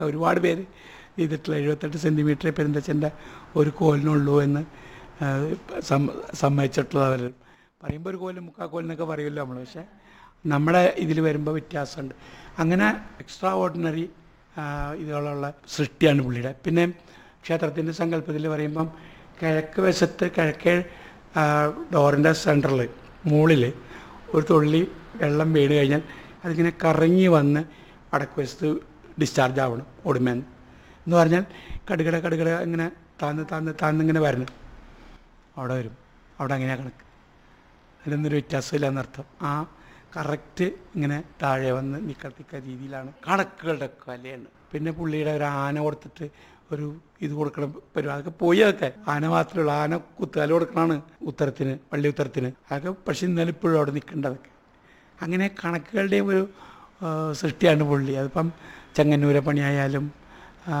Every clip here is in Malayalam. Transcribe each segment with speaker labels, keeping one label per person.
Speaker 1: ഒരുപാട് പേര് ചെയ്തിട്ടുള്ള എഴുപത്തെട്ട് സെൻറ്റിമീറ്റർ പെരുന്തച്ഛൻ്റെ ഒരു കോലിനുള്ളൂ എന്ന് ആ, സമ്മ- സമ്മതിച്ചിട്ടുള്ളത് അവർ പറയുമ്പോൾ ഒരു കോലും മുക്കാൽ കോലിനൊക്കെ പറയുമല്ലോ നമ്മൾ പക്ഷേ നമ്മുടെ ഇതിൽ വരുമ്പോൾ വ്യത്യാസമുണ്ട് അങ്ങനെ എക്സ്ട്രാ ഓർഡിനറി ഇതുപോലുള്ള സൃഷ്ടിയാണ് പുള്ളിയുടെ പിന്നെ ക്ഷേത്രത്തിൻ്റെ സങ്കല്പത്തിൽ പറയുമ്പം കിഴക്ക് വശത്ത് കിഴക്കേ ഡോറിൻ്റെ സെൻറ്ററിൽ മുകളിൽ ഒരു തുള്ളി വെള്ളം വീണ് കഴിഞ്ഞാൽ അതിങ്ങനെ കറങ്ങി വന്ന് വടക്ക് വശത്ത് ഡിസ്ചാർജ് ആവണം ഓടുമേന്ന് എന്ന് പറഞ്ഞാൽ കടുകട കടുകട ഇങ്ങനെ താന്ന് താന്ന് താന്നിങ്ങനെ വരണം അവിടെ വരും അവിടെ അങ്ങനെയാണ് കണക്ക് അതിലൊന്നൊരു വ്യത്യാസമില്ല എന്നർത്ഥം ആ കറക്റ്റ് ഇങ്ങനെ താഴെ വന്ന് നിക്കത്തിക്ക രീതിയിലാണ് കണക്കുകളുടെ കലയാണ് പിന്നെ പുള്ളിയുടെ ഒരു ആന കൊടുത്തിട്ട് ഒരു ഇത് കൊടുക്കണം പരിപാടി അതൊക്കെ പോയി അതൊക്കെ ആന മാത്രമേ ഉള്ളൂ ആന കുത്തുകാല് കൊടുക്കണമാണ് ഉത്തരത്തിന് പള്ളി ഉത്തരത്തിന് അതൊക്കെ പക്ഷെ ഇന്നലെ ഇപ്പോഴും അവിടെ നിൽക്കേണ്ടതൊക്കെ അങ്ങനെ കണക്കുകളുടെയും ഒരു ആ, സൃഷ്ടിയാണ് പുള്ളി അതിപ്പം ചെങ്ങന്നൂരെ പണിയായാലും ആ,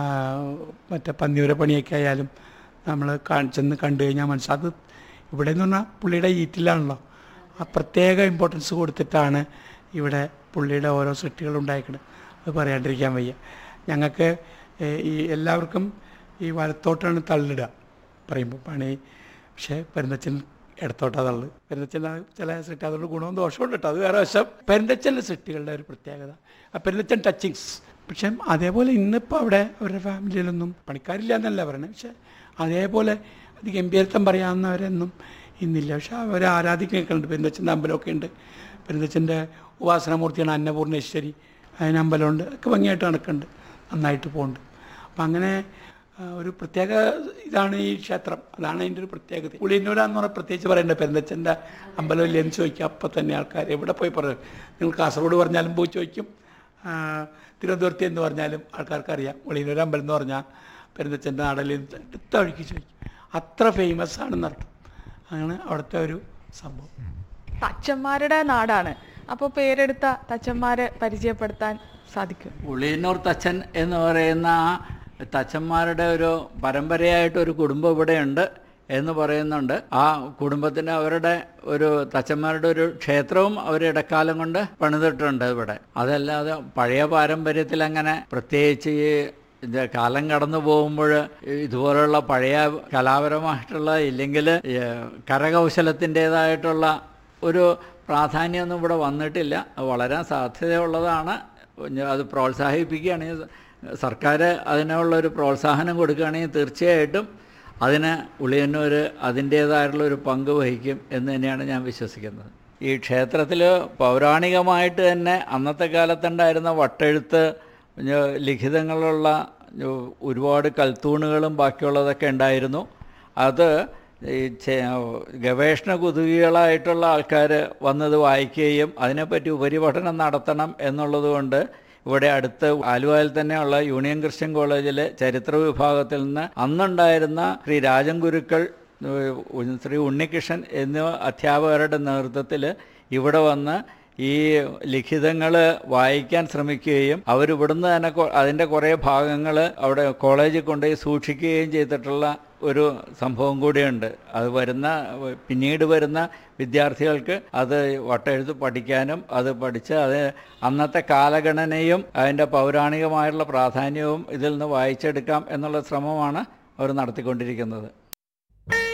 Speaker 1: മറ്റേ പന്നിയൂരെ പണിയൊക്കെ ആയാലും നമ്മൾ ചെന്ന് കണ്ടു കഴിഞ്ഞാൽ മനസ്സിലാവും അത് ഇവിടെ എന്ന് പറഞ്ഞാൽ പുള്ളിയുടെ ഈറ്റിലാണല്ലോ ആ പ്രത്യേക ഇമ്പോർട്ടൻസ് കൊടുത്തിട്ടാണ് ഇവിടെ പുള്ളിയുടെ ഓരോ സൃഷ്ടികൾ ഉണ്ടായിരിക്കുന്നത് അത് പറയാണ്ടിരിക്കാൻ വയ്യ ഞങ്ങൾക്ക് ഏഹ്, ഈ എല്ലാവർക്കും ഈ വലത്തോട്ടാണ് തള്ളിടുക പറയുമ്പോൾ പണി പക്ഷേ പെരുന്തച്ഛൻ ഇടത്തോട്ടാ തള്ളു പെരുന്തച്ഛൻ്റെ ചില സൃഷ്ടി അതുകൊണ്ട് ഗുണവും ദോഷവും കേട്ടോ അത് വേറെ വശം പെരുന്തച്ഛൻ്റെ സൃഷ്ടികളുടെ ഒരു പ്രത്യേകത ആ പെരുന്തച്ഛൻ ടച്ചിങ്സ് പക്ഷെ അതേപോലെ ഇന്നിപ്പോൾ അവിടെ അവരുടെ ഫാമിലിയിലൊന്നും പണിക്കാരില്ല എന്നല്ല പറയുന്നത് പക്ഷെ അതേപോലെ അത് ഗംഭീരത്വം പറയാവുന്നവരൊന്നും ഇന്നില്ല പക്ഷെ അവർ ആരാധിക്കുന്നൊക്കെ ഉണ്ട് പെരുന്തച്ഛൻ്റെ അമ്പലമൊക്കെ ഉണ്ട് പെരുന്തച്ഛൻ്റെ ഉപാസനമൂർത്തിയാണ് അന്നപൂർണേശ്വരി അതിന് അമ്പലമുണ്ട് ഒക്കെ ഭംഗിയായിട്ട് നടക്കുന്നുണ്ട് നന്നായിട്ട് പോകുന്നുണ്ട് അപ്പം അങ്ങനെ ആ, ഒരു പ്രത്യേക ഇതാണ് ഈ ക്ഷേത്രം അതാണ് അതിൻ്റെ ഒരു പ്രത്യേകത പുളിയന്നൂരാന്ന് പറഞ്ഞാൽ പ്രത്യേകിച്ച് പറയണ്ട പെരുന്തച്ഛൻ്റെ അമ്പലം ഇല്ലെന്ന് ചോദിക്കുക അപ്പം തന്നെ ആൾക്കാർ എവിടെ പോയി പറയും നിങ്ങൾ കാസർഗോഡ് പറഞ്ഞാലും പോയി ചോദിക്കും ആ, തിരുവനന്തപുരത്ത് എന്ന് പറഞ്ഞാലും ആൾക്കാർക്ക് അറിയാം പുളിയന്നൂർ അമ്പലം എന്ന് പറഞ്ഞാൽ പെരുന്തച്ഛൻ്റെ നാടലിൽ അടുത്ത വഴിക്ക് ചോദിക്കും അത്ര ഫേമസ് ആണെന്നർത്ഥം അങ്ങനെ അവിടുത്തെ ഒരു സംഭവം
Speaker 2: തച്ചന്മാരുടെ നാടാണ് അപ്പോൾ പേരെടുത്ത തച്ചന്മാരെ പരിചയപ്പെടുത്താൻ സാധിക്കും
Speaker 3: ഉളിയന്നൂർ തച്ചൻ എന്ന് പറയുന്ന ആ തച്ചന്മാരുടെ ഒരു പരമ്പരയായിട്ട് ഒരു കുടുംബം ഇവിടെയുണ്ട് എന്ന് പറയുന്നുണ്ട് ആ കുടുംബത്തിന് അവരുടെ ഒരു തച്ചന്മാരുടെ ഒരു ക്ഷേത്രവും അവർ ഇടക്കാലം കൊണ്ട് പണിതിട്ടുണ്ട് ഇവിടെ അതല്ലാതെ പഴയ പാരമ്പര്യത്തിൽ അങ്ങനെ പ്രത്യേകിച്ച് ഈ ഇത് കാലം കടന്നു പോകുമ്പോൾ ഇതുപോലുള്ള പഴയ കലാപരമായിട്ടുള്ള ഇല്ലെങ്കിൽ കരകൗശലത്തിൻ്റെതായിട്ടുള്ള ഒരു പ്രാധാന്യമൊന്നും ഇവിടെ വന്നിട്ടില്ല അത് വളരാൻ സാധ്യതയുള്ളതാണ് ഇനി അത് പ്രോത്സാഹിപ്പിക്കുകയാണെങ്കിൽ സർക്കാർ അതിനുള്ള ഒരു പ്രോത്സാഹനം കൊടുക്കുകയാണെങ്കിൽ തീർച്ചയായിട്ടും അതിന് ഉളിയന്നൂർ അതിൻ്റേതായിട്ടുള്ള ഒരു പങ്ക് വഹിക്കും എന്ന് തന്നെയാണ് ഞാൻ വിശ്വസിക്കുന്നത് ഈ ക്ഷേത്രത്തിൽ പൗരാണികമായിട്ട് തന്നെ അന്നത്തെ കാലത്തുണ്ടായിരുന്ന വട്ടെഴുത്ത് പിന്നെ ലിഖിതങ്ങളുള്ള ഒരുപാട് കൽത്തൂണുകളും ബാക്കിയുള്ളതൊക്കെ ഉണ്ടായിരുന്നു അത് ഈ ചെ- ഗവേഷണ കുതുകികളായിട്ടുള്ള ആൾക്കാർ വന്നത് വായിക്കുകയും അതിനെപ്പറ്റി ഉപരിപഠനം നടത്തണം എന്നുള്ളത് കൊണ്ട് ഇവിടെ അടുത്ത് ആലുവയിൽ തന്നെയുള്ള യൂണിയൻ ക്രിസ്ത്യൻ കോളേജിലെ ചരിത്ര വിഭാഗത്തിൽ നിന്ന് അന്നുണ്ടായിരുന്ന ശ്രീ രാജൻ ഗുരുക്കൾ ഏഹ് ശ്രീ ഉണ്ണികൃഷ്ണൻ എന്നിവ അധ്യാപകരുടെ നേതൃത്വത്തിൽ ഇവിടെ വന്ന് ഈ ലിഖിതങ്ങൾ വായിക്കാൻ ശ്രമിക്കുകയും അവരിവിടുന്ന് തന്നെ കൊ- അതിൻ്റെ കുറേ ഭാഗങ്ങൾ അവിടെ കോളേജിൽ കൊണ്ടുപോയി സൂക്ഷിക്കുകയും ചെയ്തിട്ടുള്ള ഒരു സംഭവം കൂടിയുണ്ട് അത് വരുന്ന പിന്നീട് വരുന്ന വിദ്യാർത്ഥികൾക്ക് അത് വട്ടെഴുത്ത് പഠിക്കാനും അത് പഠിച്ച് അത് അന്നത്തെ കാലഗണനയും അതിൻ്റെ പൗരാണികമായുള്ള പ്രാധാന്യവും ഇതിൽ നിന്ന് വായിച്ചെടുക്കാം എന്നുള്ള ശ്രമമാണ് അവർ നടത്തിക്കൊണ്ടിരിക്കുന്നത്